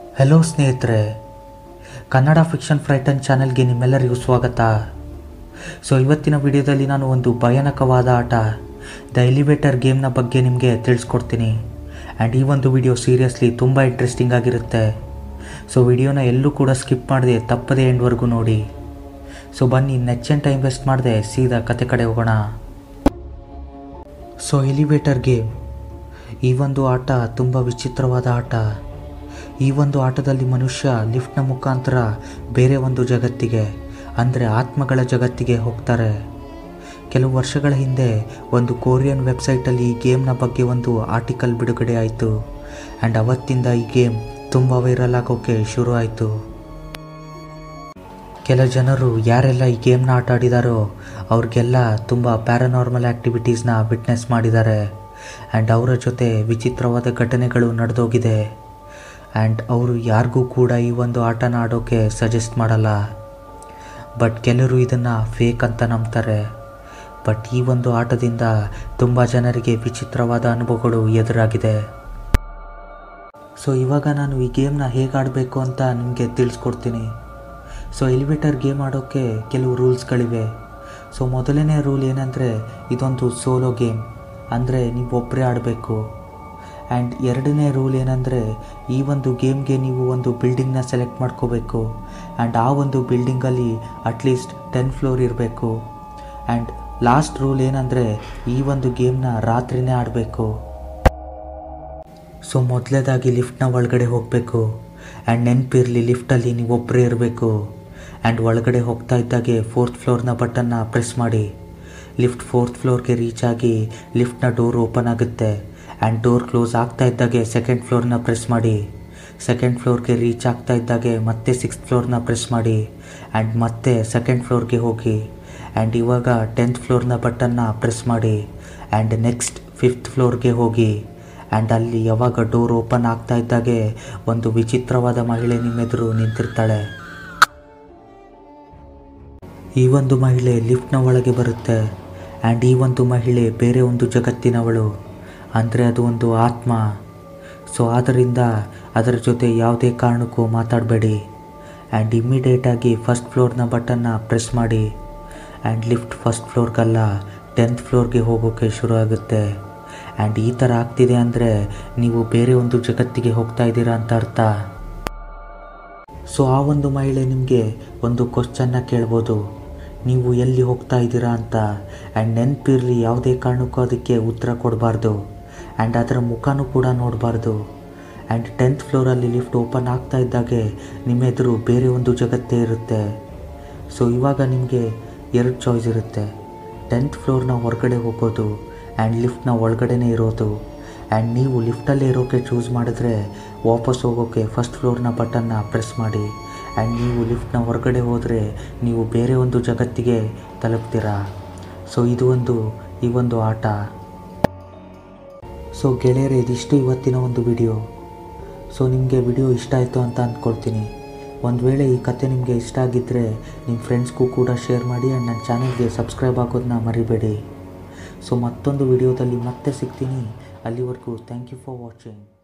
hello ಸ್ನೇಹಿತರೆ Kannada fiction frighten ಚಾನೆಲ್ಗೆ ನಿಮ್ಮೆಲ್ಲರಿಗೂ ಸ್ವಾಗತ ಸೊ ಇವತ್ತಿನ ವಿಡಿಯೋದಲ್ಲಿ ನಾನು ಒಂದು ಭಯಾನಕವಾದ ಆಟ ದ ಎಲಿವೇಟರ್ ಗೇಮ್ನ ಬಗ್ಗೆ ನಿಮಗೆ ತಿಳಿಸ್ಕೊಡ್ತೀನಿ ಆ್ಯಂಡ್ ಈ ಒಂದು ವಿಡಿಯೋ ಸೀರಿಯಸ್ಲಿ ತುಂಬ ಇಂಟ್ರೆಸ್ಟಿಂಗ್ ಆಗಿರುತ್ತೆ ಸೊ ವಿಡಿಯೋನ ಎಲ್ಲೂ ಕೂಡ ಸ್ಕಿಪ್ ಮಾಡದೆ ತಪ್ಪದೆ ಎಂಡ್ವರೆಗೂ ನೋಡಿ ಸೊ ಬನ್ನಿ ನೆಚ್ಚನ್ ಟೈಮ್ ವೇಸ್ಟ್ ಮಾಡದೆ ಸೀದಾ ಕತೆ ಕಡೆ ಹೋಗೋಣ ಸೊ ಎಲಿವೇಟರ್ ಗೇಮ್ ಈ ಒಂದು ಆಟ ತುಂಬ ವಿಚಿತ್ರವಾದ ಆಟ ಈ ಒಂದು ಆಟದಲ್ಲಿ ಮನುಷ್ಯ ಲಿಫ್ಟ್ನ ಮುಖಾಂತರ ಬೇರೆ ಒಂದು ಜಗತ್ತಿಗೆ ಅಂದರೆ ಆತ್ಮಗಳ ಜಗತ್ತಿಗೆ ಹೋಗ್ತಾರೆ ಕೆಲವು ವರ್ಷಗಳ ಹಿಂದೆ ಒಂದು ಕೊರಿಯನ್ ವೆಬ್ಸೈಟಲ್ಲಿ ಈ ಗೇಮ್ನ ಬಗ್ಗೆ ಒಂದು ಆರ್ಟಿಕಲ್ ಬಿಡುಗಡೆ ಆಯಿತು ಆ್ಯಂಡ್ ಅವತ್ತಿಂದ ಈ ಗೇಮ್ ತುಂಬ ವೈರಲ್ ಆಗೋಕ್ಕೆ ಶುರು ಆಯಿತು ಕೆಲ ಜನರು ಯಾರೆಲ್ಲ ಈ ಗೇಮ್ನ ಆಟ ಆಡಿದಾರೋ ಅವ್ರಿಗೆಲ್ಲ ತುಂಬ ಪ್ಯಾರಾನಾರ್ಮಲ್ ಆ್ಯಕ್ಟಿವಿಟೀಸ್ನ ವಿಟ್ನೆಸ್ ಮಾಡಿದ್ದಾರೆ ಆ್ಯಂಡ್ ಅವರ ಜೊತೆ ವಿಚಿತ್ರವಾದ ಘಟನೆಗಳು ನಡೆದೋಗಿದೆ ಆ್ಯಂಡ್ ಅವರು ಯಾರಿಗೂ ಕೂಡ ಈ ಒಂದು ಆಟನ ಆಡೋಕ್ಕೆ ಸಜೆಸ್ಟ್ ಮಾಡಲ್ಲ ಬಟ್ ಕೆಲವರು ಇದನ್ನು ಫೇಕ್ ಅಂತ ನಂಬ್ತಾರೆ ಬಟ್ ಈ ಒಂದು ಆಟದಿಂದ ತುಂಬ ಜನರಿಗೆ ವಿಚಿತ್ರವಾದ ಅನುಭವಗಳು ಎದುರಾಗಿದೆ ಸೊ ಇವಾಗ ನಾನು ಈ ಗೇಮ್ನ ಹೇಗೆ ಆಡಬೇಕು ಅಂತ ನಿಮಗೆ ತಿಳಿಸ್ಕೊಡ್ತೀನಿ ಸೊ ಎಲಿವೇಟರ್ ಗೇಮ್ ಆಡೋಕ್ಕೆ ಕೆಲವು ರೂಲ್ಸ್ಗಳಿವೆ ಸೊ ಮೊದಲನೇ ರೂಲ್ ಏನಂದರೆ ಇದೊಂದು ಸೋಲೋ ಗೇಮ್ ಅಂದರೆ ನೀವು ಒಬ್ಬರೇ ಆಡಬೇಕು ಆ್ಯಂಡ್ ಎರಡನೇ ರೂಲ್ ಏನಂದರೆ ಈ ಒಂದು ಗೇಮ್ಗೆ ನೀವು ಒಂದು ಬಿಲ್ಡಿಂಗ್ನ ಸೆಲೆಕ್ಟ್ ಮಾಡ್ಕೋಬೇಕು ಆ್ಯಂಡ್ ಆ ಒಂದು ಬಿಲ್ಡಿಂಗಲ್ಲಿ ಅಟ್ಲೀಸ್ಟ್ ಟೆನ್ ಫ್ಲೋರ್ ಇರಬೇಕು ಆ್ಯಂಡ್ ಲಾಸ್ಟ್ ರೂಲ್ ಏನಂದರೆ ಈ ಒಂದು ಗೇಮ್ನ ರಾತ್ರಿನೇ ಆಡಬೇಕು ಸೊ ಮೊದಲೇದಾಗಿ ಲಿಫ್ಟ್ನ ಒಳಗಡೆ ಹೋಗಬೇಕು ಆ್ಯಂಡ್ ನೆನಪಿರಲಿ ಲಿಫ್ಟಲ್ಲಿ ನೀವು ಒಬ್ಬರೇ ಇರಬೇಕು ಆ್ಯಂಡ್ ಒಳಗಡೆ ಹೋಗ್ತಾ ಇದ್ದಾಗೆ ಫೋರ್ತ್ ಫ್ಲೋರ್ನ ಬಟನ್ನ ಪ್ರೆಸ್ ಮಾಡಿ ಲಿಫ್ಟ್ ಫೋರ್ತ್ ಫ್ಲೋರ್ಗೆ ರೀಚ್ ಆಗಿ ಲಿಫ್ಟ್ನ ಡೋರ್ ಓಪನ್ ಆಗುತ್ತೆ ಆ್ಯಂಡ್ ಡೋರ್ ಕ್ಲೋಸ್ ಆಗ್ತಾ ಇದ್ದಾಗೆ ಸೆಕೆಂಡ್ ಫ್ಲೋರ್ನ ಪ್ರೆಸ್ ಮಾಡಿ ಸೆಕೆಂಡ್ ಫ್ಲೋರ್ಗೆ ರೀಚ್ ಆಗ್ತಾ ಇದ್ದಾಗೆ ಮತ್ತೆ ಸಿಕ್ಸ್ತ್ ಫ್ಲೋರ್ನ ಪ್ರೆಸ್ ಮಾಡಿ ಆ್ಯಂಡ್ ಮತ್ತೆ ಸೆಕೆಂಡ್ ಫ್ಲೋರ್ಗೆ ಹೋಗಿ ಆ್ಯಂಡ್ ಇವಾಗ ಟೆಂತ್ ಫ್ಲೋರ್ನ ಬಟನ್ನ ಪ್ರೆಸ್ ಮಾಡಿ ಆ್ಯಂಡ್ ನೆಕ್ಸ್ಟ್ ಫಿಫ್ತ್ ಫ್ಲೋರ್ಗೆ ಹೋಗಿ ಆ್ಯಂಡ್ ಅಲ್ಲಿ ಯಾವಾಗ ಡೋರ್ ಓಪನ್ ಆಗ್ತಾ ಇದ್ದಾಗೆ ಒಂದು ವಿಚಿತ್ರವಾದ ಮಹಿಳೆ ನಿಮ್ಮೆದುರು ನಿಂತಿರ್ತಾಳೆ ಈ ಒಂದು ಮಹಿಳೆ ಲಿಫ್ಟ್ನ ಒಳಗೆ ಬರುತ್ತೆ ಆ್ಯಂಡ್ ಈ ಒಂದು ಮಹಿಳೆ ಬೇರೆ ಒಂದು ಜಗತ್ತಿನವಳು ಅಂದರೆ ಅದು ಒಂದು ಆತ್ಮ ಸೊ ಆದ್ದರಿಂದ ಅದರ ಜೊತೆ ಯಾವುದೇ ಕಾರಣಕ್ಕೂ ಮಾತಾಡಬೇಡಿ ಆ್ಯಂಡ್ ಇಮ್ಮಿಡಿಯೇಟಾಗಿ ಫಸ್ಟ್ ಫ್ಲೋರ್ನ ಬಟನ್ನ ಪ್ರೆಸ್ ಮಾಡಿ ಆ್ಯಂಡ್ ಲಿಫ್ಟ್ ಫಸ್ಟ್ ಫ್ಲೋರ್ಗಲ್ಲ ಟೆಂತ್ ಫ್ಲೋರ್ಗೆ ಹೋಗೋಕ್ಕೆ ಶುರು ಆಗುತ್ತೆ ಆ್ಯಂಡ್ ಈ ಥರ ಆಗ್ತಿದೆ ಅಂದರೆ ನೀವು ಬೇರೆ ಒಂದು ಜಗತ್ತಿಗೆ ಹೋಗ್ತಾ ಇದ್ದೀರಾ ಅಂತ ಅರ್ಥ ಸೊ ಆ ಒಂದು ಮಹಿಳೆ ನಿಮಗೆ ಒಂದು ಕ್ವಶನ್ನ ಕೇಳ್ಬೋದು ನೀವು ಎಲ್ಲಿ ಹೋಗ್ತಾ ಇದ್ದೀರಾ ಅಂತ ಆ್ಯಂಡ್ ನೆನಪಿರಲಿ ಯಾವುದೇ ಕಾರಣಕ್ಕೂ ಅದಕ್ಕೆ ಉತ್ತರ ಕೊಡಬಾರ್ದು ಆ್ಯಂಡ್ ಅದರ ಮುಖನೂ ಕೂಡ ನೋಡಬಾರ್ದು ಆ್ಯಂಡ್ ಟೆಂತ್ ಫ್ಲೋರಲ್ಲಿ ಲಿಫ್ಟ್ ಓಪನ್ ಆಗ್ತಾ ಇದ್ದಾಗೆ ನಿಮ್ಮ ಎದುರು ಬೇರೆ ಒಂದು ಜಗತ್ತೇ ಇರುತ್ತೆ ಸೊ ಇವಾಗ ನಿಮಗೆ ಎರಡು ಚಾಯ್ಸ್ ಇರುತ್ತೆ ಟೆಂತ್ ಫ್ಲೋರ್ನ ಹೊರಗಡೆ ಹೋಗೋದು ಆ್ಯಂಡ್ ಲಿಫ್ಟ್ನ ಒಳಗಡೆನೇ ಇರೋದು ಆ್ಯಂಡ್ ನೀವು ಲಿಫ್ಟಲ್ಲೇ ಇರೋಕ್ಕೆ ಚೂಸ್ ಮಾಡಿದ್ರೆ ವಾಪಸ್ ಹೋಗೋಕ್ಕೆ ಫಸ್ಟ್ ಫ್ಲೋರ್ನ ಬಟನ್ನ ಪ್ರೆಸ್ ಮಾಡಿ ಆ್ಯಂಡ್ ನೀವು ಲಿಫ್ಟ್ನ ಹೊರಗಡೆ ಹೋದರೆ ನೀವು ಬೇರೆ ಒಂದು ಜಗತ್ತಿಗೆ ತಲುಪ್ತೀರಾ ಸೊ ಇದು ಒಂದು ಈ ಒಂದು ಆಟ ಸೊ ಗೆಳೆಯರೇ ಇದಿಷ್ಟು ಇವತ್ತಿನ ಒಂದು ವಿಡಿಯೋ ಸೊ ನಿಮಗೆ ವಿಡಿಯೋ ಇಷ್ಟ ಆಯಿತು ಅಂತ ಅಂದ್ಕೊಳ್ತೀನಿ ಒಂದು ವೇಳೆ ಈ ಕತೆ ನಿಮಗೆ ಇಷ್ಟ ಆಗಿದ್ದರೆ ನಿಮ್ಮ ಫ್ರೆಂಡ್ಸ್ಗೂ ಕೂಡ ಶೇರ್ ಮಾಡಿ ಆ್ಯಂಡ್ ನನ್ನ ಚಾನಲ್ಗೆ ಸಬ್ಸ್ಕ್ರೈಬ್ ಆಗೋದನ್ನ ಮರಿಬೇಡಿ ಸೊ ಮತ್ತೊಂದು ವಿಡಿಯೋದಲ್ಲಿ ಮತ್ತೆ ಸಿಗ್ತೀನಿ ಅಲ್ಲಿವರೆಗೂ ಥ್ಯಾಂಕ್ ಯು ಫಾರ್ ವಾಚಿಂಗ್